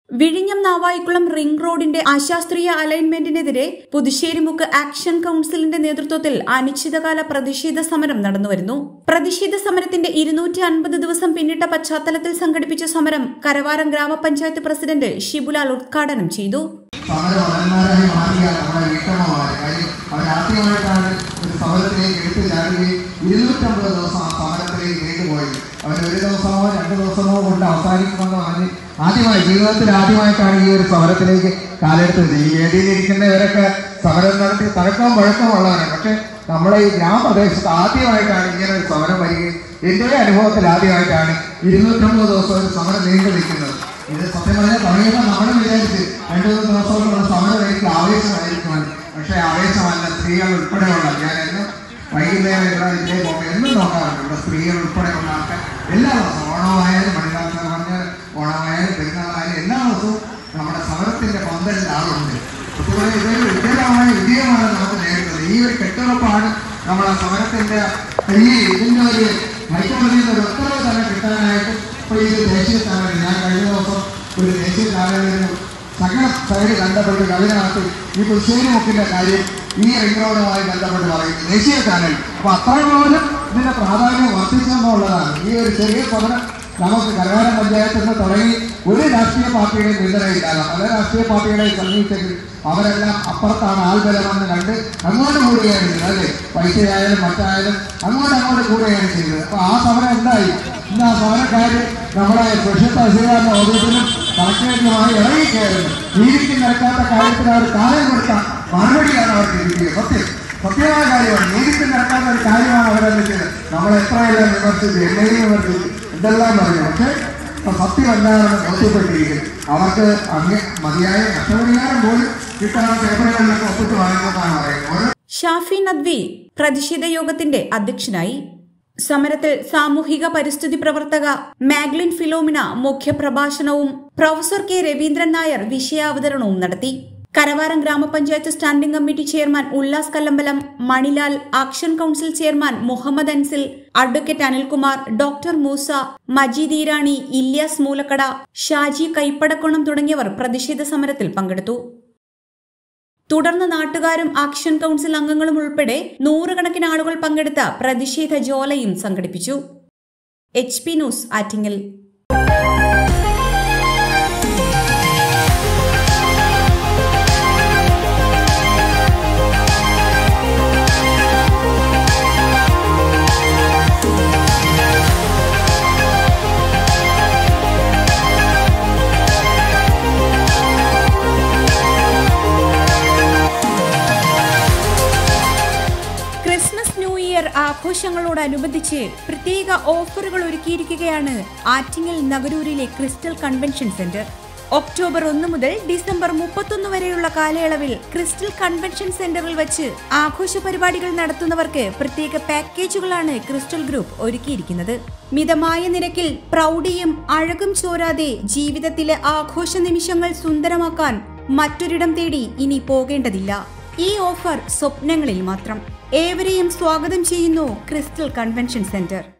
വിഴിഞ്ഞം നാവായിക്കുളം റിംഗ് റോഡിന്റെ അശാസ്ത്രീയ അലൈൻമെന്റിനെതിരെ പുതുശ്ശേരിമുക്ക് ആക്ഷൻ കൌൺസിലിന്റെ നേതൃത്വത്തിൽ അനിശ്ചിതകാല പ്രതിഷേധ സമരം നടന്നുവരുന്നു പ്രതിഷേധ സമരത്തിന്റെ ഇരുന്നൂറ്റി അൻപത് ദിവസം പിന്നിട്ട പശ്ചാത്തലത്തിൽ സംഘടിപ്പിച്ച സമരം കരവാരം ഗ്രാമപഞ്ചായത്ത് പ്രസിഡന്റ് ഷിബുലാൽ ഉദ്ഘാടനം ചെയ്തു സമരമലന്മാരായി മാറിയ നമ്മുടെ വീട്ടമ്മമാർ കാര്യം അവരാദ്യമായിട്ടാണ് ഒരു സമരത്തിലേക്ക് എടുത്തു ചാടുകയും ഇരുന്നൂറ്റമ്പത് ദിവസം ആ സമരത്തിലേക്ക് നീണ്ടുപോയത് അവർ ഒരു ദിവസമോ രണ്ട് ദിവസമോ കൊണ്ട് അവസാനിക്കുമെന്ന് പറഞ്ഞ് ആദ്യമായി ജീവിതത്തിൽ ആദ്യമായിട്ടാണ് ഈ ഒരു സമരത്തിലേക്ക് കാലെടുത്തത് ഈ വേദിയിലിരിക്കുന്നവരൊക്കെ സമരം നടത്തി തഴക്കവും വഴക്കവും ഉള്ളവരാണ് പക്ഷെ നമ്മുടെ ഈ ഗ്രാമപ്രദേശത്ത് ആദ്യമായിട്ടാണ് ഇങ്ങനെ ഒരു സമരം വരികയും എൻ്റെ അനുഭവത്തിൽ ആദ്യമായിട്ടാണ് ഇരുന്നൂറ്റമ്പത് ദിവസം ഒരു സമരം നീണ്ടു നിൽക്കുന്നത് ഇത് സത്യം പറഞ്ഞാൽ തുടങ്ങിയപ്പോൾ നമ്മൾ വിചാരിച്ച് രണ്ടു മൂന്ന് ദിവസമൊക്കെയുള്ള സമരം എനിക്ക് ആവേശമായിരിക്കുമെന്ന് പക്ഷേ ആവേശമല്ല സ്ത്രീകൾ ഉൾപ്പെടെയുള്ള ഞാൻ എന്നും വൈകുന്നേരം ഇവിടെ ഇതിലേ പോകുമ്പോൾ എന്നും നോക്കാറുണ്ട് ഇവിടെ സ്ത്രീകൾ ഉൾപ്പെടെയുള്ള ആൾക്കാർ എല്ലാ ദിവസവും ഓണമായാലും മണിനാഥൻ പറഞ്ഞ ഓണമായാലും പെരുന്നാളായാലും എല്ലാ ദിവസവും നമ്മുടെ സമരത്തിന്റെ പന്തലിൽ ആളുണ്ട് അതുപോലെ ഇതൊരു വിജയമായ വിജയമാണ് നമുക്ക് നേരിടുന്നത് ഈ ഒരു കെട്ടുറപ്പാണ് നമ്മളെ സമരത്തിന്റെ ഈ ഇതിന്റെ ഒരു ഹൈക്കോടതിയിൽ നിന്ന് ഒരു ഉത്തരവ് തന്നെ കിട്ടാനായിട്ട് ഇപ്പോൾ ഈ ദേശീയ ചാനൽ ഞാൻ കഴിഞ്ഞ ദിവസം ഒരു ദേശീയ ചാനലിൽ സകല സൈഡ് കണ്ടപ്പെട്ട് അതിനകത്ത് ഈ പുതുശ്ശേരി മുക്കിന്റെ കാര്യം ഈ റിംഗ് റോഡുമായി ബന്ധപ്പെട്ട് പറയുന്നു ദേശീയ ചാനൽ അപ്പൊ അത്രപോലും ഇതിന്റെ പ്രാധാന്യം വർദ്ധിച്ചെന്നുള്ളതാണ് ഈ ഒരു ചെറിയ സമരം നമുക്ക് കരകാരം പഞ്ചായത്തിൽ നിന്ന് തുടങ്ങി ഒരു രാഷ്ട്രീയ പാർട്ടിയുടെയും പിന്തുണയില്ലാതെ പല രാഷ്ട്രീയ പാർട്ടികളെയും സമീപിച്ചെങ്കിൽ അവരെല്ലാം അപ്പുറത്താണ് ആൾബലമെന്ന് കണ്ട് അങ്ങോട്ട് കൂടുകയാണ് ചെയ്തത് അല്ലേ പൈസയായാലും മറ്റായാലും അങ്ങോട്ട് അങ്ങോട്ട് കൂടുകയാണ് ചെയ്തത് അപ്പൊ ആ സമരം എന്തായി ഇന്ന് ആ സമരക്കാര് നമ്മുടെ സ്പെഷ്യൽ തഹസീൽദാറിന്റെ ഓഫീസിലും കളക്ടറേറ്റിലുമായി ഇറങ്ങിക്കയറുന്നു നീതിക്ക് നിരക്കാത്ത കാര്യത്തിന് അവർ കാലം കൊടുത്ത മറുപടിയാണ് അവർക്ക് കിട്ടിയത് സത്യം സത്യമായ കാര്യമാണ് നീതിക്ക് നിരക്കാത്ത ഒരു കാര്യമാണ് അവരെന്ന് ചെയ്തത് നമ്മൾ എത്രയെല്ലാം വിമർശിച്ചു എന്നെയും വിമർശിച്ചു എന്തെല്ലാം പറഞ്ഞു പക്ഷേ സത്യം എന്താണെന്ന് ബോധ്യപ്പെട്ടിരിക്കും അവർക്ക് അങ്ങ് മതിയായ നഷ്ടപരിഹാരം പോലും കിട്ടാൻ പേപ്പറുകളിലൊക്കെ ഒപ്പിട്ട് വാങ്ങുന്നതാണ് പറയുന്നത് ഓരോ ഷാഫി നദ്വി പ്രതിഷേധ യോഗത്തിന്റെ അധ്യക്ഷനായി സമരത്തിൽ സാമൂഹിക പരിസ്ഥിതി പ്രവർത്തക മാഗ്ലിൻ ഫിലോമിന മുഖ്യപ്രഭാഷണവും പ്രൊഫസർ കെ രവീന്ദ്രൻ നായർ വിഷയാവതരണവും നടത്തി കരവാരം ഗ്രാമപഞ്ചായത്ത് standing committee chairman Ullas Kallambalam Manilal action council chairman Muhammad Ansil advocate Anilkumar doctor Moosa Majeed Erani Ilyas Moolakkada Shaji Kaippadakkonam തുടങ്ങിയവർ പ്രതിഷേധ സമരത്തിൽ പങ്കെടുത്തു തുടർന്ന് നാട്ടുകാരും ആക്ഷൻ കൌൺസിൽ അംഗങ്ങളും ഉൾപ്പെടെ നൂറുകണക്കിന് ആളുകൾ പങ്കെടുത്ത പ്രതിഷേധ ജോലയും സംഘടിപ്പിച്ചു H P news Attingal Christmas new year ആഘോഷങ്ങളോടനുബന്ധിച്ച് പ്രത്യേക ഓഫറുകൾ ഒരുക്കിയിരിക്കുകയാണ് ആറ്റിങ്ങൽ നഗരൂരിലെ ക്രിസ്റ്റൽ കൺവെൻഷൻ സെന്റർ ഒക്ടോബർ ഒന്ന് മുതൽ ഡിസംബർ മുപ്പത്തൊന്ന് വരെയുള്ള കാലയളവിൽ ക്രിസ്റ്റൽ കൺവെൻഷൻ സെന്ററിൽ വച്ച് ആഘോഷ പരിപാടികൾ നടത്തുന്നവർക്ക് പ്രത്യേക പാക്കേജുകളാണ് ക്രിസ്റ്റൽ ഗ്രൂപ്പ് ഒരുക്കിയിരിക്കുന്നത് മിതമായ നിരക്കിൽ പ്രൗഢിയും അഴകും ചോരാതെ ജീവിതത്തിലെ ആഘോഷ നിമിഷങ്ങൾ സുന്ദരമാക്കാൻ മറ്റൊരിടം തേടി ഇനി പോകേണ്ടതില്ല ഈ ഓഫർ സ്വപ്നങ്ങളിൽ മാത്രം ഏവരെയും സ്വാഗതം ചെയ്യുന്നു ക്രിസ്റ്റൽ കൺവെൻഷൻ സെന്റർ